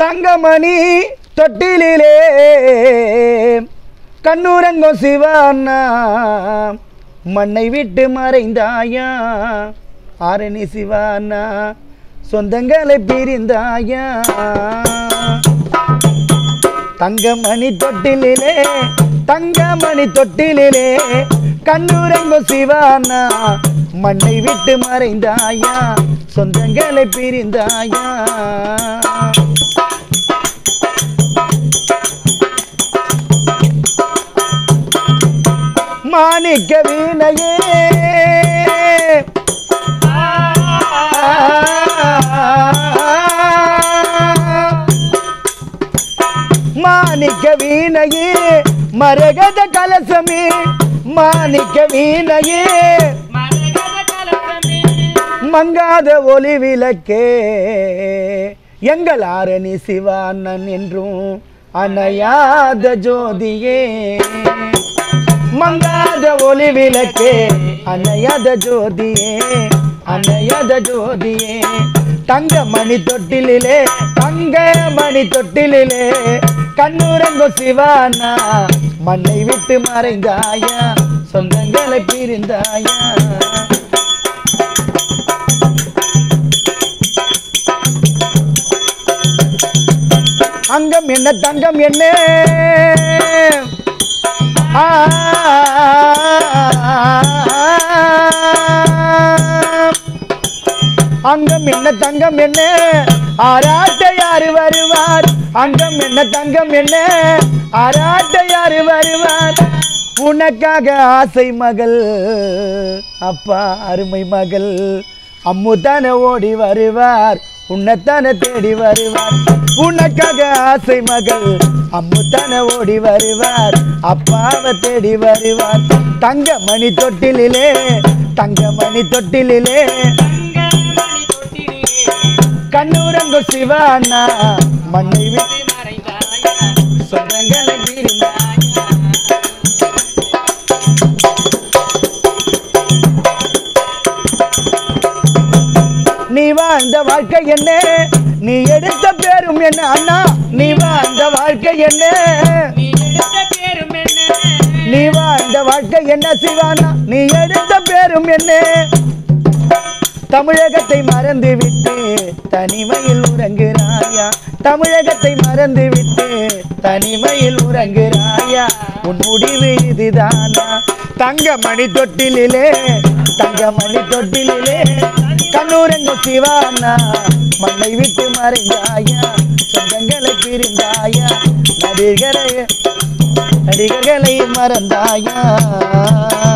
தங்கமணி தொட்டிலே கண்ணூரங்கம் சிவானா மண்ணை விட்டு மறைந்தாயா ஆரணி சிவானா சொந்தங்களை பிரிந்தாயா தங்கமணி தொட்டிலே தங்கமணி தொட்டிலே கண்ணூரங்கும் சிவானா மண்ணை விட்டு மறைந்தாயா சொந்தங்களை பிரிந்தாயா மாணிக்க வீணையே மாணிக்க வீணையே மரகத கலசமே மாணிக்க வீணையே மங்காத ஒளி விளக்கே எங்கள் ஆரணி சிவானன் என்றும் அணையாத ஜோதியே மங்காத ஒளி விளக்கே அணையாத ஜோதியே அணையாத ஜோதியே தங்க மணி தொட்டிலே தங்க மணி தொட்டிலே கண்ணூரங்கோ சிவானா மண்ணை விட்டு மறைந்தாயா சொந்தங்களை பிரிந்தாயா அங்கம் என்ன தங்கம் என்ன ஆ, அங்கம் என்ன தங்கம் என்ன ஆராட்ட யாரு வருவார் அங்கம் என்ன தங்கம் என்ன ஆராட்ட யாரு வருவார் உனக்காக ஆசை மகள் அப்பா அருமை மகள் அம்முதானே ஓடி வருவார் உன்னைத்தானே தேடி வருவார் உனக்காக ஆசை மகள் அம்முத்தானே ஓடி வருவார் அப்பாவை தேடி வருவார் தங்க மணி தொட்டிலே தங்க மணி தொட்டிலே கண்ணூரங்கு சிவானா மண்ணை விட்டு சொந்தங்களை பிரிந்தாயா நீ வாழ்ந்த வாழ்க்கை என்ன நீ எடுத்த பேரும் என்ன அண்ணா நீ வாழ்ந்த வாழ்க்கை என்ன நீ வாழ்ந்த வாழ்க்கை என்ன சிவானா நீ எடுத்த பேரும் என்ன தமிழகத்தை மறந்து விட்டு தனிமையில் உறங்குறாயா தமிழகத்தை மறந்து விட்டு தனிமையில் உறங்குறாயா உன் முடிவு இதுதானா தங்க மணி தொட்டிலே தங்க மணி தொட்டிலே கண்ணூரங்க சிவானா மண்ணை விட்டு மறைந்தாயா சொந்தங்களை பிரிந்தாயா நடிகரை நடிகர்களை மறந்தாயா